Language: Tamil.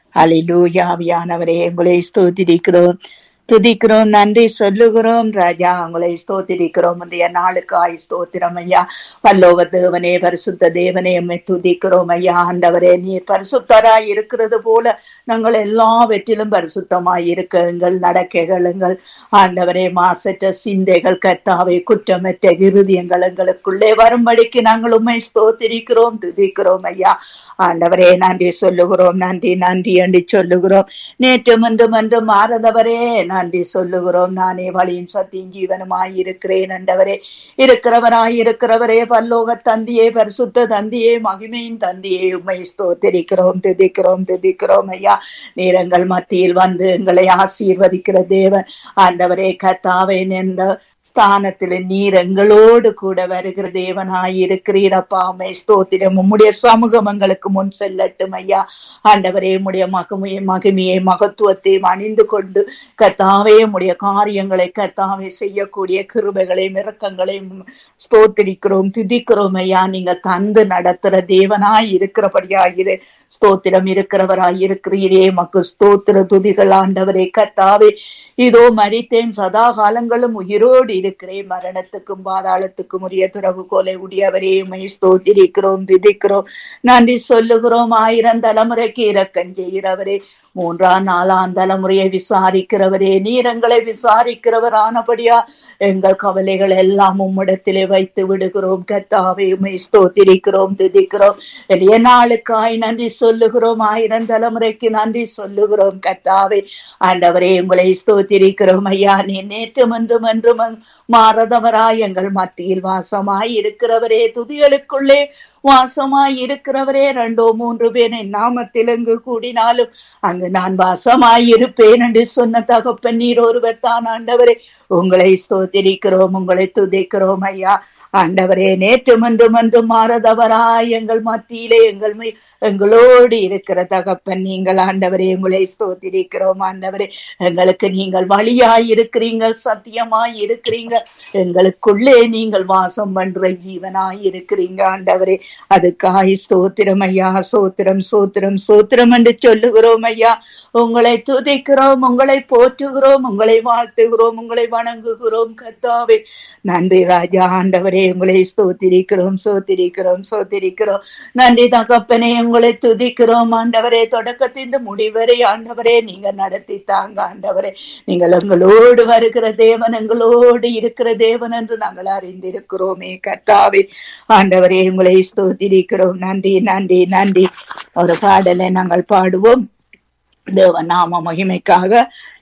ஹalleluya ஆவியானவரே உங்களை ஸ்தோத்திரிக்கிறோம் துதிக்கிறோம் நன்றி சொல்லுகிறோம் ராஜா உங்களை ஸ்தோத்திரிக்கிறோம் இன்றைய நாளுக்காய் ஸ்தோத்திரம் ஐயா பல்லோக தேவனே பரிசுத்த தேவனே உம்மை துதிக்கிறோம் ஐயா ஆண்டவரே நீர் பரிசுத்தராய் இருக்கிறது போல நாங்கள் எல்லாவற்றிலும் பரிசுத்தமாய் இருக்க எங்கள் நடக்கைகள் எங்கள் ஆண்டவரே மாசற்ற சிந்தைகள் கத்தாவை குற்றமற்ற இருதயங்கள் எங்களுக்குள்ளே வரும்படிக்கு நாங்கள் உண்மை ஸ்தோத்திரிக்கிறோம் துதிக்கிறோம் ஐயா ஆண்டவரே நன்றி சொல்லுகிறோம் நன்றி நன்றி என்று சொல்லுகிறோம் நேற்று இன்றும் என்றும் மாறதவரே நன்றி சொல்லுகிறோம் நானே வழியும் சத்தியும் ஜீவனுமாய் இருக்கிறேன் என்றவரே இருக்கிறவராய் இருக்கிறவரே பல்லோக தந்தியே பரிசுத்த தந்தியே மகிமையின் தந்தியே உண்மை ஸ்தோத்திரிக்கிறோம் துதிக்கிறோம் துதிக்கிறோம் ஐயா நேரங்கள் மத்தியில் வந்து எங்களை ஆசீர்வதிக்கிற தேவன் ஆண்டவரே கத்தாவை நின்ற ஸ்தானத்தில் நீர் எங்களோடு கூட வருகிற தேவனாய் இருக்கிறீரப்பா அம்மை ஸ்தோத்திரம் உம்முடைய சமூகம் எங்களுக்கு முன் செல்லட்டும் ஐயா ஆண்டவரே உம்முடைய மகிமையை மகிமையை மகத்துவத்தையும் அணிந்து கொண்டு கத்தாவே உம்முடைய காரியங்களை கத்தாவே செய்யக்கூடிய கிருபைகளையும் இறக்கங்களையும் ஸ்தோத்திரிக்கிறோம் துதிக்கிறோம் ஐயா நீங்க தந்து நடத்துற தேவனாய் இருக்கிறபடியாயிரு ஸ்தோத்திரம் இருக்கிறவராய் இருக்கிறீரே மக்கு ஸ்தோத்திர துதிகள் ஆண்டவரே கத்தாவே இதோ மறித்தேன் சதா காலங்களும் உயிரோடு இருக்கிறேன் மரணத்துக்கும் பாதாளத்துக்கும் உரிய துறவு கொலை உடையவரே உமை ஸ்தோத்திரிக்கிறோம் திதிக்கிறோம் நன்றி சொல்லுகிறோம் ஆயிரம் தலைமுறைக்கு இறக்கம் செய்கிறவரே மூன்றாம் நாலாம் தலைமுறையை விசாரிக்கிறவரே நீரங்களை விசாரிக்கிறவரானபடியா எங்கள் கவலைகள் எல்லாம் உம்மிடத்திலே வைத்து விடுகிறோம் கத்தாவே உமை ஸ்தோத்திரிக்கிறோம் திதிக்கிறோம் எளிய நாளுக்காய் நன்றி சொல்லுகிறோம் ஆயிரம் தலைமுறைக்கு நன்றி சொல்லுகிறோம் கத்தாவே ஆண்டவரே உங்களை ஸ்தோத்திரிக்கிறோம் ஐயா நீ நேற்றும் என்றும் என்றும் மாறதவராய் எங்கள் மத்தியில் வாசமாய் இருக்கிறவரே துதிகளுக்குள்ளே வாசமாய் இருக்கிறவரே ரெண்டோ மூன்று பேர் என் நாமத்தில் எங்கு கூடினாலும் அங்கு நான் வாசமாய் இருப்பேன் என்று சொன்ன தகப்பன் நீர் ஒருவர் தான் ஆண்டவரே உங்களை ஸ்தோத்திரிக்கிறோம் உங்களை துதிக்கிறோம் ஐயா ஆண்டவரே நேற்று மன்றும் என்றும் மாறதவராய் எங்கள் மத்தியிலே எங்கள் எங்களோடு இருக்கிற தகப்பன் நீங்கள் ஆண்டவரே உங்களை ஸ்தோத்திரிக்கிறோம் ஆண்டவரே எங்களுக்கு நீங்கள் வழியாய் இருக்கிறீங்க சத்தியமாய் இருக்கிறீங்க எங்களுக்குள்ளே நீங்கள் வாசம் பண்ற ஜீவனாய் இருக்கிறீங்க ஆண்டவரே அதுக்காய் ஸ்தோத்திரம் ஐயா சோத்திரம் சோத்திரம் சோத்திரம் என்று சொல்லுகிறோம் ஐயா உங்களை துதிக்கிறோம் உங்களை போற்றுகிறோம் உங்களை வாழ்த்துகிறோம் உங்களை வணங்குகிறோம் கத்தாவே நன்றி ராஜா ஆண்டவரே உங்களை ஸ்தோத்திரிக்கிறோம் சோத்திரிக்கிறோம் சோத்திரிக்கிறோம் நன்றி தகப்பனே உங்களை துதிக்கிறோம் ஆண்டவரே தொடக்கத்தின் முடிவரை ஆண்டவரே நீங்க நடத்தி தாங்க ஆண்டவரே நீங்கள் எங்களோடு வருகிற தேவன் எங்களோடு இருக்கிற தேவன் என்று நாங்கள் அறிந்திருக்கிறோமே கத்தாவே ஆண்டவரே உங்களை ஸ்தோத்திரிக்கிறோம் நன்றி நன்றி நன்றி ஒரு பாடலை நாங்கள் பாடுவோம் தேவ நாம மகிமைக்காக